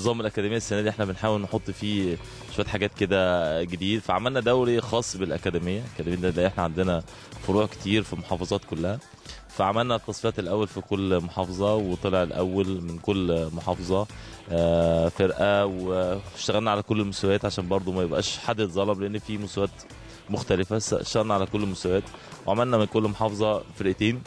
نظام الاكاديميه السنه دي احنا بنحاول نحط فيه شويه حاجات كده جديد فعملنا دوري خاص بالاكاديميه الاكاديميه ده احنا عندنا فروع كتير في المحافظات كلها فعملنا التصفيات الاول في كل محافظه وطلع الاول من كل محافظه آه، فرقه واشتغلنا على كل المستويات عشان برضو ما يبقاش حد اتظلم لان في مستويات مختلفه اشتغلنا على كل المستويات وعملنا من كل محافظه فرقتين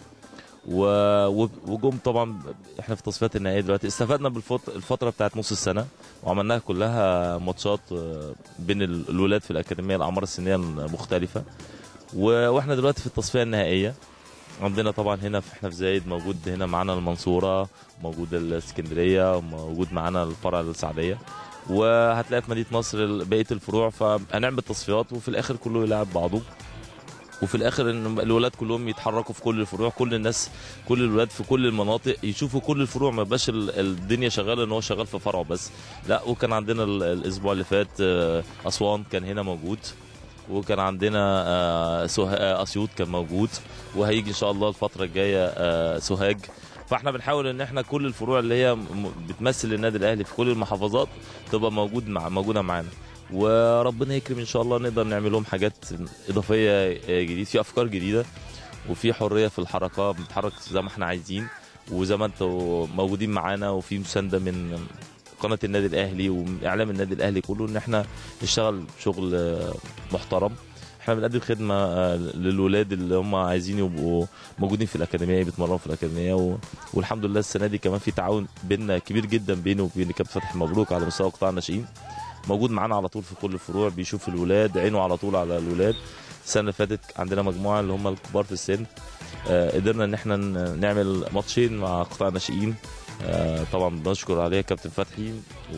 و- و- وجم طبعا احنا في تصفيات النهائيه دلوقتي استفدنا بالفتره بتاعت نص السنه وعملناها كلها ماتشات آه، بين ال- الولاد في الاكاديميه الاعمار السنيه المختلفه و- واحنا دلوقتي في التصفيه النهائيه عندنا طبعا هنا في احنا في زايد موجود هنا معانا المنصوره موجود الاسكندريه موجود معانا الفرع السعديه وهتلاقي في مدينه نصر ال- بقيه الفروع فهنعمل تصفيات وفي الاخر كله يلعب بعضه وفي الاخر ان الولاد كلهم يتحركوا في كل الفروع كل الناس كل الولاد في كل المناطق يشوفوا كل الفروع ما يبقاش ال- الدنيا شغاله ان هو شغال في فرعه بس لا وكان عندنا ال- الاسبوع اللي فات آه، اسوان كان هنا موجود وكان عندنا آه، سوه- آه، اسيوط كان موجود وهيجي ان شاء الله الفتره الجايه آه، سوهاج فاحنا بنحاول ان احنا كل الفروع اللي هي م- بتمثل النادي الاهلي في كل المحافظات تبقى موجود مع موجوده معانا وربنا يكرم ان شاء الله نقدر نعمل لهم حاجات اضافيه آه، جديد في افكار جديده وفي حريه في الحركه بنتحرك زي ما احنا عايزين وزي ما انتوا موجودين معانا وفي مسانده من قناه النادي الاهلي واعلام النادي الاهلي كله ان احنا نشتغل شغل آه، محترم احنا بنقدم خدمه آه، للولاد اللي هم عايزين يبقوا موجودين في الاكاديميه بيتمرنوا في الاكاديميه و... والحمد لله السنه دي كمان في تعاون بيننا كبير جدا بينه وبين كابتن فتحي مبروك على مستوى قطاع الناشئين موجود معانا على طول في كل الفروع بيشوف الولاد عينه على طول على الولاد السنه اللي فاتت عندنا مجموعه اللي هم الكبار في السن آه، قدرنا ان احنا ن- نعمل ماتشين مع قطاع الناشئين آه، طبعا بنشكر عليه كابتن فتحي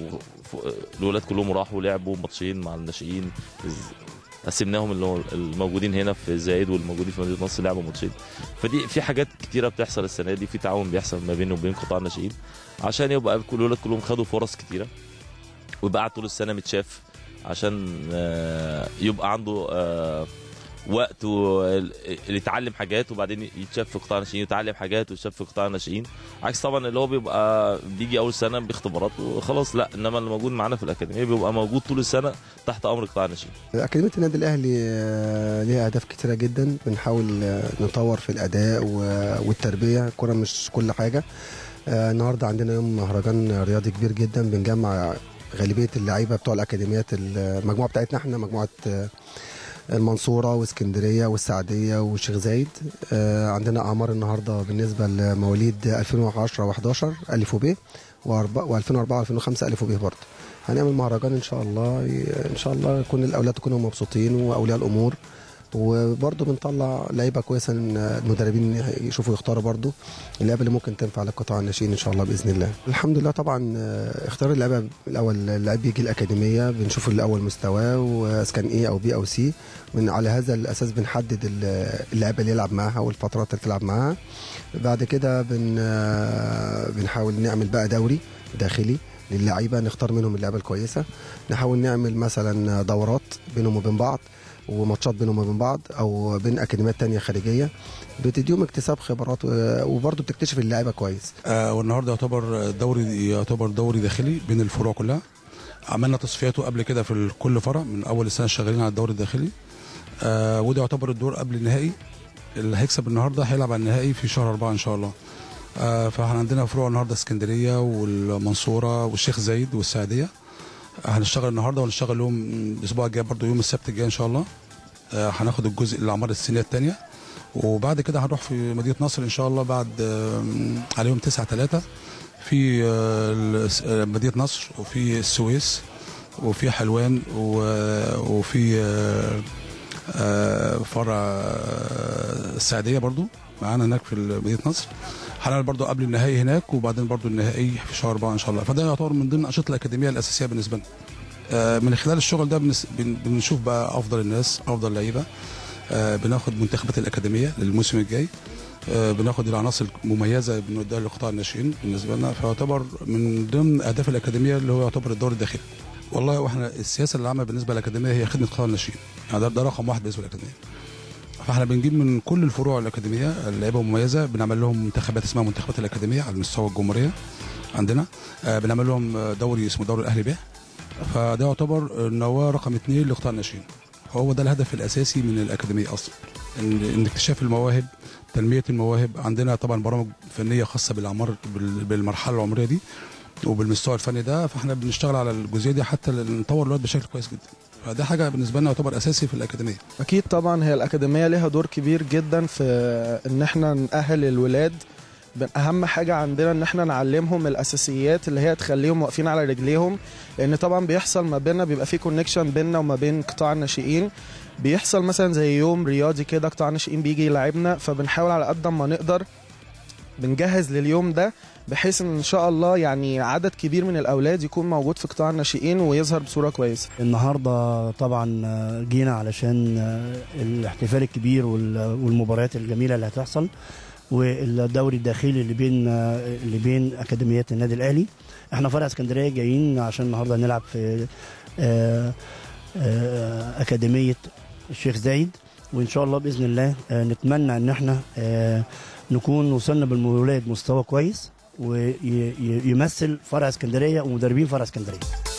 والولاد كلهم راحوا لعبوا ماتشين مع الناشئين إز- قسمناهم اللي هو الموجودين هنا في زايد والموجودين في مدينه نصر لعبوا ماتشين فدي في حاجات كتيره بتحصل السنه دي في تعاون بيحصل ما بينه وبين قطاع الناشئين عشان يبقى كل الولاد كلهم خدوا فرص كتيره ويبقى قاعد طول السنه متشاف عشان آه، يبقى عنده آه، وقت و- اللي يتعلم حاجات وبعدين يتشاف في قطاع الناشئين يتعلم حاجات ويتشاف في قطاع الناشئين عكس طبعا اللي هو بيبقى بيجي اول سنه باختبارات وخلاص لا انما اللي موجود معانا في الاكاديميه بيبقى موجود طول السنه تحت امر قطاع الناشئين أكاديمية النادي الأهلي آه، ليها أهداف كتيرة جدا بنحاول آه، نطور في الأداء و- والتربية الكرة مش كل حاجة آه، النهاردة عندنا يوم مهرجان رياضي كبير جدا بنجمع غالبية اللعيبة بتوع الأكاديميات المجموعة بتاعتنا احنا مجموعة آه، المنصورة واسكندرية والسعدية والشيخ زايد آه، عندنا أعمار النهاردة بالنسبة لمواليد 2010 و11 ألف وب و2004 و2005 ألف وب برضه هنعمل مهرجان ان شاء الله ان شاء الله يكون الاولاد يكونوا مبسوطين واولياء الامور وبرضه بنطلع لعيبه كويسه إن المدربين يشوفوا يختاروا برضه اللعيبه اللي ممكن تنفع للقطاع الناشئين ان شاء الله باذن الله. الحمد لله طبعا آه، اختيار اللعيبه الاول اللعيب بيجي الاكاديميه بنشوف الاول مستواه واذا كان ايه او بي او سي من على هذا الاساس بنحدد ال- اللعيبه اللي يلعب معاها والفترات اللي تلعب معاها. بعد كده بن آه، بنحاول نعمل بقى دوري داخلي للعيبه نختار منهم اللعيبه الكويسه نحاول نعمل مثلا دورات بينهم وبين بعض وماتشات بينهم وبين بعض او بين اكاديميات تانية خارجيه بتديهم اكتساب خبرات و- وبرضه بتكتشف اللعيبه كويس آه والنهارده يعتبر دوري يعتبر دوري داخلي بين الفروع كلها عملنا تصفياته قبل كده في كل فرع من اول السنه شغالين على الدوري الداخلي آه وده يعتبر الدور قبل النهائي اللي هيكسب النهارده هيلعب على النهائي في شهر أربعة ان شاء الله آه فاحنا عندنا فروع النهارده اسكندريه والمنصوره والشيخ زايد والسعديه هنشتغل النهارده ونشتغل يوم الاسبوع الجاي برضو يوم السبت الجاي ان شاء الله آه هناخد الجزء الاعمار السنيه الثانيه وبعد كده هنروح في مدينه نصر ان شاء الله بعد آه، على يوم 9 3 في آه، الس- آه، مدينه نصر وفي السويس وفي حلوان و- وفي آه، آه، فرع آه، السعديه برضو معانا هناك في مدينه نصر هنعمل برضو قبل النهائي هناك وبعدين برضو النهائي في شهر 4 ان شاء الله فده يعتبر من ضمن الانشطه الاكاديميه الاساسيه بالنسبه لنا آه، من خلال الشغل ده بنس- بن- بنشوف بقى افضل الناس افضل لعيبه آه، بناخد منتخبات الاكاديميه للموسم الجاي آه، بناخد العناصر المميزه بنوديها لقطاع الناشئين بالنسبه لنا فيعتبر من ضمن اهداف الاكاديميه اللي هو يعتبر الدور الداخلي والله واحنا السياسه اللي عامه بالنسبه للاكاديميه هي خدمه قطاع الناشئين يعني ده, ده رقم واحد بالنسبه للاكاديميه فاحنا بنجيب من كل الفروع الاكاديميه اللعيبه مميزه بنعمل لهم منتخبات اسمها منتخبات الاكاديميه على مستوى الجمهوريه عندنا آه، بنعمل لهم دوري اسمه دوري الاهلي به فده يعتبر النواه رقم اثنين لقطاع الناشئين هو ده الهدف الاساسي من الاكاديميه اصلا ان إن اكتشاف المواهب تنميه المواهب عندنا طبعا برامج فنيه خاصه بالاعمار بال- بالمرحله العمريه دي وبالمستوى الفني ده فاحنا بنشتغل على الجزئيه دي حتى نطور الولاد بشكل كويس جدا فده حاجه بالنسبه لنا يعتبر اساسي في الاكاديميه اكيد طبعا هي الاكاديميه ليها دور كبير جدا في ان احنا نأهل الولاد بن- اهم حاجه عندنا ان احنا نعلمهم الاساسيات اللي هي تخليهم واقفين على رجليهم لان طبعا بيحصل ما بيننا بيبقى في كونكشن بيننا وما بين قطاع الناشئين بيحصل مثلا زي يوم رياضي كده قطاع الناشئين بيجي يلعبنا فبنحاول على قد ما نقدر بنجهز لليوم ده بحيث ان ان شاء الله يعني عدد كبير من الاولاد يكون موجود في قطاع الناشئين ويظهر بصوره كويسه النهارده طبعا آه، جينا علشان آه، الاحتفال الكبير وال- والمباريات الجميله اللي هتحصل والدوري الداخلي اللي بين آه، اللي بين اكاديميات النادي الاهلي احنا فرع اسكندريه جايين عشان النهارده نلعب في آه، آه، اكاديميه الشيخ زايد وان شاء الله باذن الله آه، نتمنى ان احنا آه، نكون وصلنا بالولاد مستوى كويس ويمثل فرع اسكندريه ومدربين فرع اسكندريه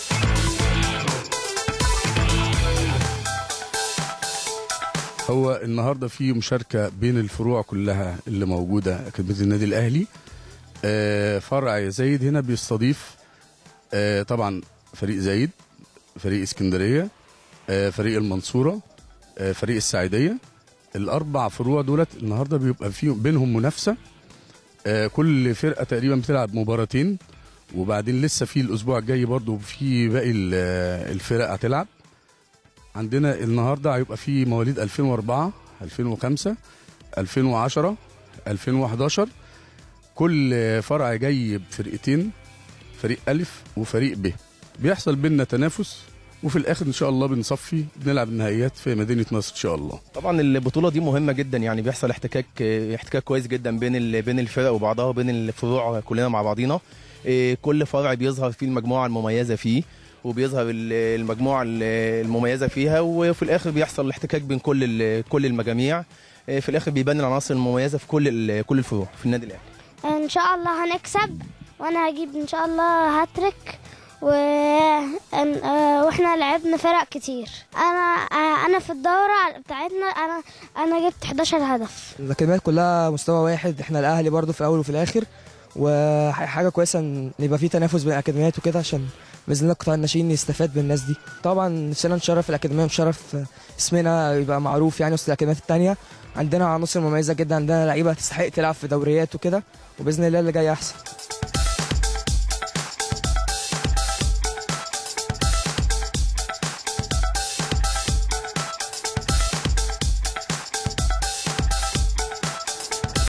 هو النهارده في مشاركه بين الفروع كلها اللي موجوده اكاديميه النادي الاهلي آه، فرع زايد هنا بيستضيف آه، طبعا فريق زايد فريق اسكندريه آه، فريق المنصوره آه، فريق السعيديه الاربع فروع دولت النهارده بيبقى في بينهم منافسه آه، كل فرقه تقريبا بتلعب مباراتين وبعدين لسه في الاسبوع الجاي برضو في باقي ال- الفرق هتلعب عندنا النهارده هيبقى في مواليد 2004 2005 2010 2011 كل فرع جاي بفرقتين فريق ألف وفريق ب بيحصل بينا تنافس وفي الآخر إن شاء الله بنصفي بنلعب النهائيات في مدينة نصر إن شاء الله طبعا البطوله دي مهمه جدا يعني بيحصل احتكاك احتكاك كويس جدا بين ال- بين الفرق وبعضها وبين الفروع كلنا مع بعضينا إيه، كل فرع بيظهر فيه المجموعه المميزه فيه وبيظهر ال- المجموعه ال- المميزه فيها وفي الاخر بيحصل الاحتكاك بين كل ال- كل المجاميع إيه، في الاخر بيبان العناصر المميزه في كل ال- كل الفروع في النادي الاهلي ان شاء الله هنكسب وانا هجيب ان شاء الله هاتريك و... أن- آه، واحنا لعبنا فرق كتير انا آه، انا في الدوره بتاعتنا انا انا جبت 11 هدف الاكاديميات كلها مستوى واحد احنا الاهلي برضو في الاول وفي الاخر وحاجه كويسه ان يبقى في تنافس بين الاكاديميات وكده عشان باذن الله قطاع الناشئين يستفاد بالناس دي طبعا نفسنا نشرف الاكاديميه نشرف اسمنا يبقى معروف يعني وسط الاكاديميات التانية عندنا عناصر مميزه جدا عندنا لعيبه تستحق تلعب في دوريات وكده وباذن الله اللي جاي احسن